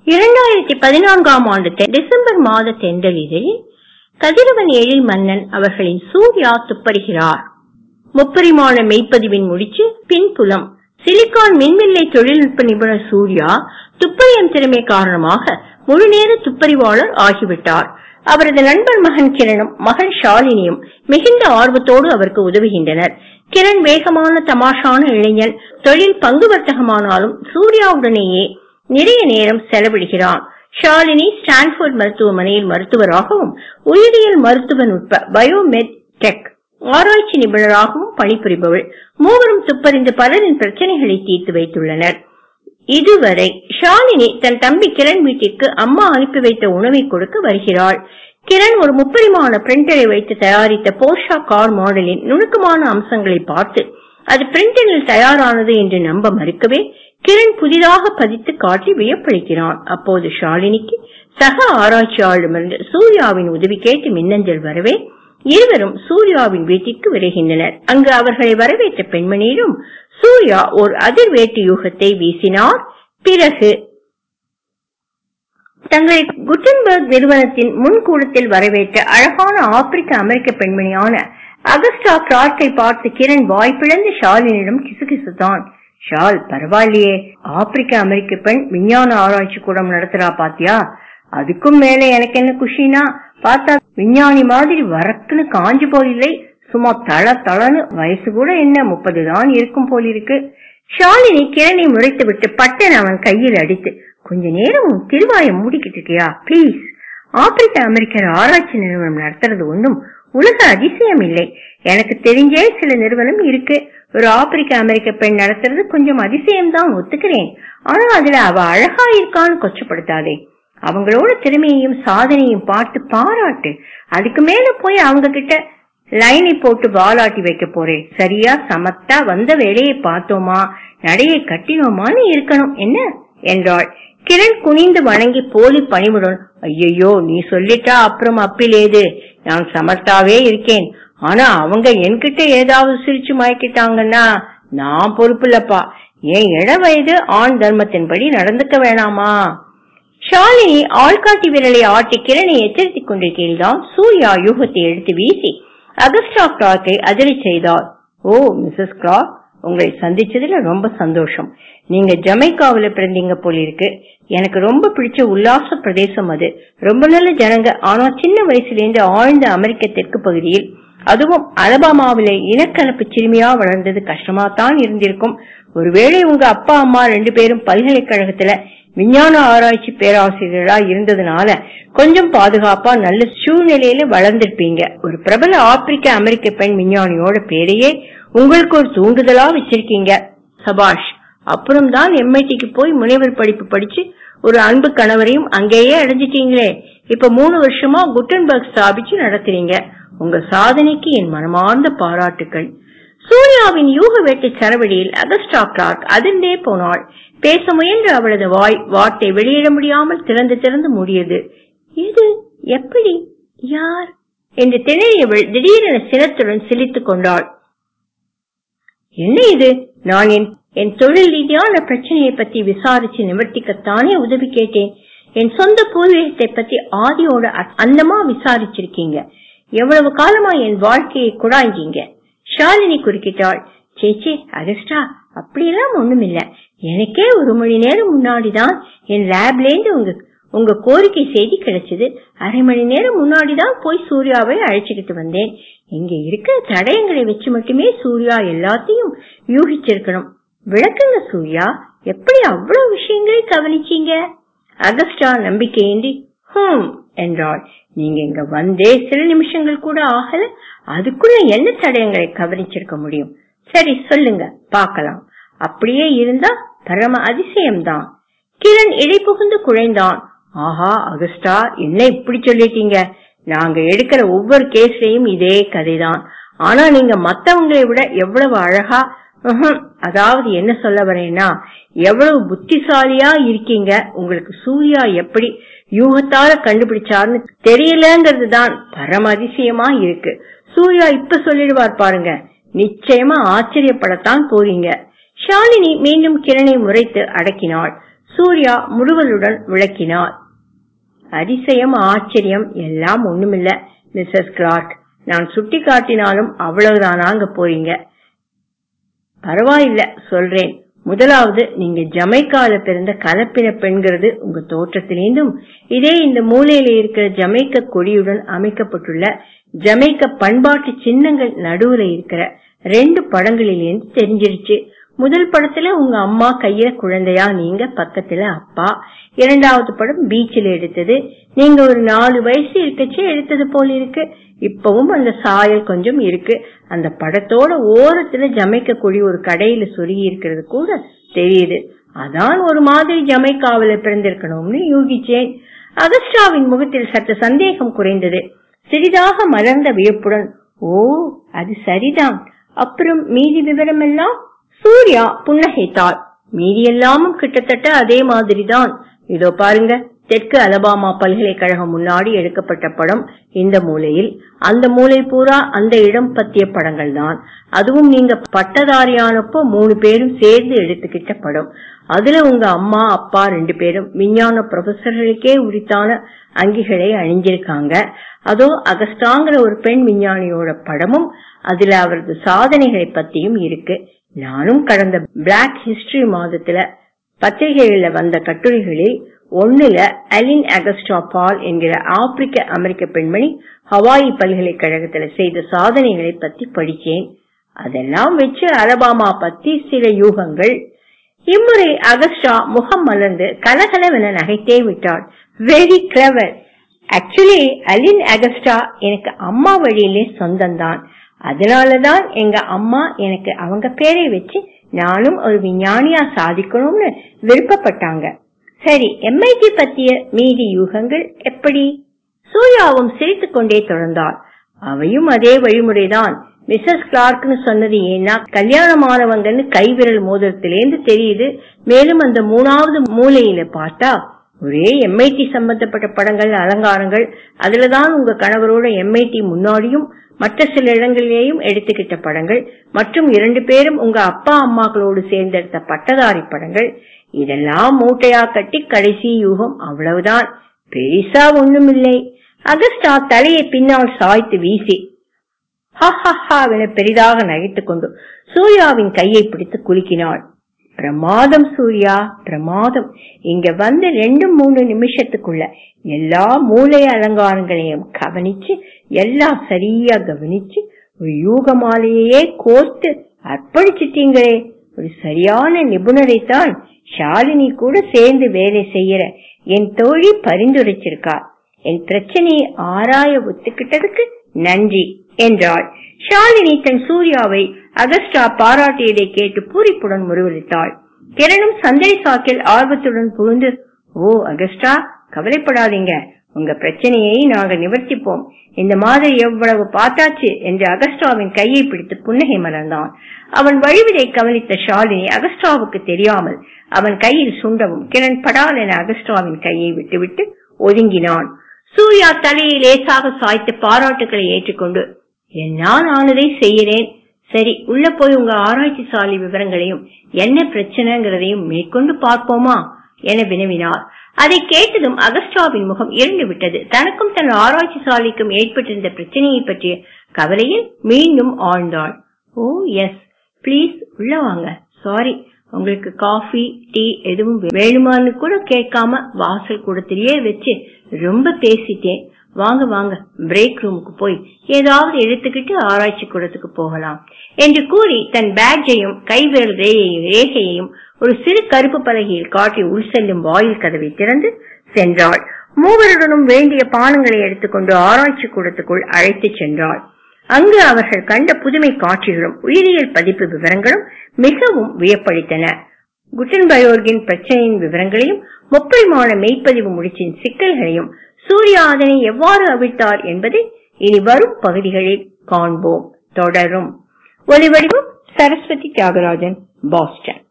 இரண்டாயிரத்தி பதினான்காம் ஆண்டு தெ- டிசம்பர் மாத தென்றலில் கதிரவன் எழில் மன்னன் அவர்களின் சூர்யா துப்பறிகிறார் முப்பரிமாண மெய்ப்பதிவின் முடிச்சு பின்புலம் சிலிகான் மின்வில்லை தொழில்நுட்ப நிபுணர் சூர்யா துப்பறியும் திறமை காரணமாக முழுநேர துப்பறிவாளர் ஆகிவிட்டார் அவரது நண்பர் மகன் கிரணும் மகன் ஷாலினியும் மிகுந்த ஆர்வத்தோடு அவருக்கு உதவுகின்றனர் கிரண் வேகமான தமாஷான இளைஞன் தொழில் பங்கு வர்த்தகமானாலும் சூர்யாவுடனேயே நிறைய நேரம் செலவிடுகிறான் ஷாலினி ஸ்டான்ஃபோர்ட் மருத்துவமனையில் மருத்துவராகவும் உயிரியல் மருத்துவ நுட்ப பயோமெட் டெக் ஆராய்ச்சி நிபுணராகவும் பணிபுரிபவள் மூவரும் துப்பறிந்து பலரின் பிரச்சனைகளை தீர்த்து வைத்துள்ளனர் இதுவரை ஷாலினி தன் தம்பி கிரண் வீட்டிற்கு அம்மா அனுப்பி வைத்த உணவை கொடுக்க வருகிறாள் கிரண் ஒரு முப்பரிமாண பிரிண்டரை வைத்து தயாரித்த போர்ஷா கார் மாடலின் நுணுக்கமான அம்சங்களை பார்த்து அது பிரிண்டரில் தயாரானது என்று நம்ப மறுக்கவே கிரண் புதிதாக பதித்து காட்டி வியப்பளிக்கிறான் அப்போது ஷாலினிக்கு சக ஆராய்ச்சியாளரிடமிருந்து சூர்யாவின் உதவி கேட்டு மின்னஞ்சல் வரவே இருவரும் சூர்யாவின் வீட்டிற்கு விரைகின்றனர் அங்கு அவர்களை வரவேற்ற பெண்மணியிடம் சூர்யா ஓர் அதிர்வேட்டு யூகத்தை வீசினார் பிறகு தங்களை குட்டன்பர்க் நிறுவனத்தின் முன்கூடத்தில் வரவேற்ற அழகான ஆப்பிரிக்க அமெரிக்க பெண்மணியான அகஸ்டா கிளார்க்கை பார்த்து கிரண் வாய் பிளந்து ஷாலினிடம் கிசுகிசுத்தான் ஷால் பரவாயில்லையே ஆப்பிரிக்க அமெரிக்க பெண் விஞ்ஞான ஆராய்ச்சி கூடம் நடத்துறா பாத்தியா அதுக்கும் மேல எனக்கு என்ன குஷினா பார்த்தா விஞ்ஞானி மாதிரி வரக்குன்னு காஞ்சு போலில்லை சும்மா தள தளன்னு வயசு கூட என்ன முப்பது தான் இருக்கும் போலிருக்கு ஷாலினி கிரணை முறைத்து விட்டு பட்டன் அவன் கையில் அடித்து கொஞ்ச நேரம் உன் திருவாயை மூடிக்கிட்டு இருக்கியா ப்ளீஸ் ஆப்பிரிக்க அமெரிக்கர் ஆராய்ச்சி நிறுவனம் நடத்துறது ஒன்றும் உலக அதிசயம் இல்லை எனக்கு தெரிஞ்சே சில நிறுவனம் இருக்கு ஒரு ஆப்பிரிக்க அமெரிக்க பெண் நடத்துறது கொஞ்சம் அதிசயம் தான் ஒத்துக்கிறேன் ஆனா அதுல அவ அழகா இருக்கான்னு கொச்சப்படுத்தாதே அவங்களோட திறமையையும் சாதனையும் பார்த்து பாராட்டு அதுக்கு மேல போய் அவங்க கிட்ட லைனை போட்டு வாலாட்டி வைக்க போறேன் சரியா சமத்தா வந்த வேலையை பார்த்தோமா நடையை கட்டினோமான்னு இருக்கணும் என்ன என்றாள் கிரண் குனிந்து வணங்கி போலி பணிவுடன் ஐயையோ நீ சொல்லிட்டா அப்புறம் அப்பிலேது நான் சமர்த்தாவே இருக்கேன் ஆனா அவங்க என்கிட்ட ஏதாவது சிரிச்சு மயக்கிட்டாங்கன்னா நான் பொறுப்பில்லப்பா என் இள வயது ஆண் தர்மத்தின்படி நடந்துக்க வேணாமா ஷாலினி ஆள்காட்டி விரலை ஆட்டி கிரணை எச்சரித்துக் கொண்டிருக்கையில்தான் சூர்யா யூகத்தை எடுத்து வீசி அகஸ்டா கிளார்க்கை அதிரி செய்தார் ஓ மிஸ்ஸஸ் கிளார்க் உங்களை சந்திச்சதுல ரொம்ப சந்தோஷம் நீங்க ஜமைக்காவில பிறந்தீங்க போல இருக்கு எனக்கு ரொம்ப பிடிச்ச உல்லாச பிரதேசம் அது ரொம்ப நல்ல ஜனங்க ஆனா சின்ன வயசுல இருந்து ஆழ்ந்த அமெரிக்க தெற்கு பகுதியில் அதுவும் அலபாமாவில இனக்கலப்பு சிறுமியா வளர்ந்தது கஷ்டமா தான் இருந்திருக்கும் ஒருவேளை உங்க அப்பா அம்மா ரெண்டு பேரும் பல்கலைக்கழகத்துல விஞ்ஞான ஆராய்ச்சி பேராசிரியரா இருந்ததுனால கொஞ்சம் பாதுகாப்பா நல்ல சூழ்நிலையில வளர்ந்திருப்பீங்க ஒரு பிரபல ஆப்பிரிக்க அமெரிக்க பெண் விஞ்ஞானியோட பேரையே உங்களுக்கு ஒரு தூண்டுதலா வச்சிருக்கீங்க சபாஷ் அப்புறம் தான் எம்ஐடிக்கு போய் முனைவர் படிப்பு படிச்சு ஒரு அன்பு கணவரையும் அங்கேயே அடைஞ்சிட்டீங்களே இப்ப மூணு வருஷமா குட்டன்பர்க் ஸ்தாபிச்சு நடத்துறீங்க உங்க சாதனைக்கு என் மனமார்ந்த பாராட்டுக்கள் சூர்யாவின் யூக வேட்டை சரவெடியில் அகஸ்டா கிளார்க் அதிர்ந்தே போனாள் பேச முயன்ற அவளது வாய் வார்த்தை வெளியிட முடியாமல் திறந்து திறந்து மூடியது இது எப்படி யார் என்று திணறியவள் திடீரென சினத்துடன் சிரித்துக் கொண்டாள் என்ன இது நான் என் என் தொழில் ரீதியான பிரச்சனையை பத்தி விசாரிச்சு நிவர்த்திக்கத்தானே உதவி கேட்டேன் என் சொந்த பூர்வீகத்தை பத்தி ஆதியோட அ- அந்தமா விசாரிச்சிருக்கீங்க எவ்வளவு காலமா என் வாழ்க்கையை குடாய்ஞ்சீங்க ஷாலினி குறுக்கிட்டாள் சேச்சே அகஸ்டா அப்படியெல்லாம் ஒண்ணுமில்ல எனக்கே ஒரு மணி நேரம் முன்னாடிதான் என் லேப்ல இருந்து உங்க உங்க கோரிக்கை செய்தி கிடைச்சது அரை மணி நேரம் முன்னாடிதான் போய் சூர்யாவை அழைச்சுக்கிட்டு வந்தேன் இங்க இருக்கிற தடயங்களை வச்சு மட்டுமே சூர்யா எல்லாத்தையும் யூகிச்சிருக்கணும் விளக்குங்க சூர்யா எப்படி அவ்வளவு விஷயங்களை கவனிச்சீங்க அகஸ்டா நம்பிக்கையின்றி ஹம் என்றாள் நீங்க இங்க வந்தே சில நிமிஷங்கள் கூட ஆகல அதுக்குள்ள என்ன தடயங்களை கவனிச்சிருக்க முடியும் சரி சொல்லுங்க பார்க்கலாம் அப்படியே இருந்தா பரம அதிசயம்தான் கிரண் இடை புகுந்து குழைந்தான் ஆஹா அகஸ்டா என்ன இப்படி சொல்லிட்டீங்க நாங்க எடுக்கிற ஒவ்வொரு கேஸ்லயும் இதே கதைதான் ஆனா நீங்க மத்தவங்களை விட எவ்வளவு அழகா ம்ஹும், அதாவது என்ன சொல்ல வரேன்னா எவ்வளவு புத்திசாலியா இருக்கீங்க உங்களுக்கு சூர்யா எப்படி யூகத்தால கண்டுபிடிச்சாருன்னு தெரியலங்கிறது தான் பரம அதிசயமா இருக்கு சூர்யா இப்ப சொல்லிடுவார் பாருங்க நிச்சயமா ஆச்சரியப்படத்தான் போறீங்க ஷாலினி மீண்டும் கிரணை முறைத்து அடக்கினாள் சூர்யா முறுவலுடன் விளக்கினார் அதிசயம் ஆச்சரியம் எல்லாம் ஒண்ணுமில்ல மிஸ்ஸஸ் கிளார்க் நான் சுட்டி காட்டினாலும் அவ்வளவுதானாங்க போறீங்க பரவாயில்ல சொல்றேன் முதலாவது நீங்க ஜமைக்கால பிறந்த கலப்பின பெண்கிறது உங்க தோற்றத்திலேந்தும் இதே இந்த மூலையில இருக்கிற ஜமைக்க கொடியுடன் அமைக்கப்பட்டுள்ள ஜமைக்க பண்பாட்டு சின்னங்கள் நடுவுல இருக்கிற ரெண்டு படங்களிலேருந்து தெரிஞ்சிருச்சு முதல் படத்துல உங்க அம்மா கையில குழந்தையா நீங்க பக்கத்துல அப்பா இரண்டாவது படம் பீச்சில் எடுத்தது நீங்க ஒரு நாலு வயசு இருக்கச்சே எடுத்தது போல இருக்கு இப்பவும் அந்த சாயல் கொஞ்சம் இருக்கு அந்த படத்தோட ஓரத்துல ஜமைக்க கொடி ஒரு கடையில சொருகி இருக்கிறது கூட தெரியுது அதான் ஒரு மாதிரி ஜமைக்காவில பிறந்திருக்கணும்னு யூகிச்சேன் அகஸ்டாவின் முகத்தில் சற்று சந்தேகம் குறைந்தது சிறிதாக மலர்ந்த வியப்புடன் ஓ அது சரிதான் அப்புறம் மீதி விவரம் எல்லாம் சூர்யா புன்னகைத்தாள் மீதி எல்லாமும் கிட்டத்தட்ட அதே மாதிரிதான் இதோ பாருங்க தெற்கு அலபாமா பல்கலைக்கழகம் முன்னாடி எடுக்கப்பட்ட படம் இந்த மூலையில் அந்த மூலை பூரா அந்த இடம் பத்திய படங்கள் தான் அதுவும் நீங்க பட்டதாரியானப்போ மூணு பேரும் சேர்ந்து எடுத்துக்கிட்ட படம் அதுல உங்க அம்மா அப்பா ரெண்டு பேரும் விஞ்ஞான ப்ரொஃபசர்களுக்கே உரித்தான அங்கிகளை அணிஞ்சிருக்காங்க அதோ அகஸ்டாங்கிற ஒரு பெண் விஞ்ஞானியோட படமும் அதுல அவரது சாதனைகளை பத்தியும் இருக்கு நானும் கடந்த பிளாக் ஹிஸ்டரி மாதத்துல பத்திரிகைகள்ல வந்த கட்டுரைகளில் ஒண்ணுல அலின் அகஸ்டா பால் என்கிற ஆப்பிரிக்க அமெரிக்க பெண்மணி ஹவாயி பல்கலைக்கழகத்துல செய்த சாதனைகளை பத்தி படிச்சேன் அதெல்லாம் வச்சு அலபாமா பத்தி சில யூகங்கள் இம்முறை அகஸ்டா முகம் மலர்ந்து கலகலவென நகைத்தே விட்டாள் very clever actually Aline Augusta எனக்கு அம்மா வழியிலே சொந்தம்தான் அதனாலதான் எங்க அம்மா எனக்கு அவங்க பேரை வச்சு நானும் ஒரு விஞ்ஞானியா சாதிக்கணும்னு விருப்பப்பட்டாங்க சரி எம்ஐடி பத்திய மீதி யூகங்கள் எப்படி சூர்யாவும் சிரித்துக் கொண்டே தொடர்ந்தாள் அவையும் அதே வழிமுறைதான் மிஸ்ஸஸ் கிளார்க்னு சொன்னது ஏன்னா கல்யாணமானவங்கன்னு கைவிரல் மோதிரத்திலேந்து தெரியுது மேலும் அந்த மூணாவது மூலையில பார்த்தா ஒரே எம்ஐடி சம்பந்தப்பட்ட படங்கள் அலங்காரங்கள் அதுலதான் உங்க கணவரோட எம்ஐடி முன்னாடியும் மற்ற சில இடங்களிலேயும் எடுத்துக்கிட்ட படங்கள் மற்றும் இரண்டு பேரும் உங்க அப்பா அம்மாக்களோடு சேர்ந்தெடுத்த பட்டதாரி படங்கள் இதெல்லாம் மூட்டையா கட்டி கடைசி யூகம் அவ்வளவுதான் பெரிசா ஒண்ணுமில்லை அகஸ்டா தலையை பின்னால் சாய்த்து வீசி ஹஹாவென பெரிதாக நகைத்துக் கொண்டு சூர்யாவின் கையை பிடித்து குலுக்கினாள் பிரமாதம் சூர்யா பிரமாதம் இங்க வந்து ரெண்டு மூணு நிமிஷத்துக்குள்ள எல்லா மூளை அலங்காரங்களையும் கவனிச்சு எல்லாம் சரியா கவனிச்சு ஒரு யூகமாலையே கோர்த்து அர்ப்பணிச்சிட்டீங்களே ஒரு சரியான நிபுணரைத்தான் ஷாலினி கூட சேர்ந்து வேலை செய்யற என் தோழி பரிந்துரைச்சிருக்கா என் பிரச்சனையை ஆராய ஒத்துக்கிட்டதுக்கு நன்றி என்றாள் ஷாலினி தன் சூர்யாவை அகஸ்டா பாராட்டியதை கேட்டு பூரிப்புடன் முருவளித்தாள் கிரணும் சந்தடி சாக்கில் ஆர்வத்துடன் புகுந்து ஓ அகஸ்டா கவலைப்படாதீங்க உங்க பிரச்சனையை நாங்க நிவர்த்திப்போம் இந்த மாதிரி எவ்வளவு பார்த்தாச்சு என்று அகஸ்டாவின் கையை பிடித்து புன்னகை மலர்ந்தான் அவன் வழிவிதை கவனித்த ஷாலினி அகஸ்டாவுக்கு தெரியாமல் அவன் கையில் சுண்டவும் கிரண் படால் என அகஸ்டாவின் கையை விட்டுவிட்டு ஒதுங்கினான் சூர்யா தலையை லேசாக சாய்த்து பாராட்டுகளை ஏற்றுக்கொண்டு என்னால் ஆனதை செய்கிறேன் சரி உள்ள போய் உங்க ஆராய்ச்சி சாலை விவரங்களையும் என்ன பிரச்சனைங்கிறதையும் மேற்கொண்டு பார்ப்போமா என வினவினார் அதை கேட்டதும் அகஸ்டாவின் முகம் இருண்டு விட்டது தனக்கும் தன் ஆராய்ச்சி சாலைக்கும் ஏற்பட்டிருந்த பிரச்சனையை பற்றிய கவலையில் மீண்டும் ஆழ்ந்தாள் ஓ எஸ் ப்ளீஸ் உள்ள வாங்க சாரி உங்களுக்கு காஃபி டீ எதுவும் வேணுமான்னு கூட கேட்காம வாசல் கூடத்திலேயே வச்சு ரொம்ப பேசிட்டேன் வாங்க வாங்க பிரேக் ரூமுக்கு போய் ஏதாவது எடுத்துக்கிட்டு ஆராய்ச்சி கூடத்துக்கு போகலாம் என்று கூறி தன் பேட்ஜையும் கைவிரல் ரேகையையும் ஒரு சிறு கருப்பு பலகையில் காட்டி உள் செல்லும் வாயில் கதவை திறந்து சென்றாள் மூவருடனும் வேண்டிய பானங்களை எடுத்துக்கொண்டு ஆராய்ச்சி கூடத்துக்குள் அழைத்துச் சென்றாள் அங்கு அவர்கள் கண்ட புதுமை காட்சிகளும் உயிரியல் பதிப்பு விவரங்களும் மிகவும் வியப்பளித்தன குட்டன்பயோர்கின் பிரச்சனையின் விவரங்களையும் முப்பரிமாண மெய்ப்பதிவு முடிச்சின் சிக்கல்களையும் சூர்யா அதனை எவ்வாறு அவிழ்த்தார் என்பதை இனி வரும் பகுதிகளில் காண்போம் தொடரும் ஒலிவடிவம் சரஸ்வதி தியாகராஜன் பாஸ்டன்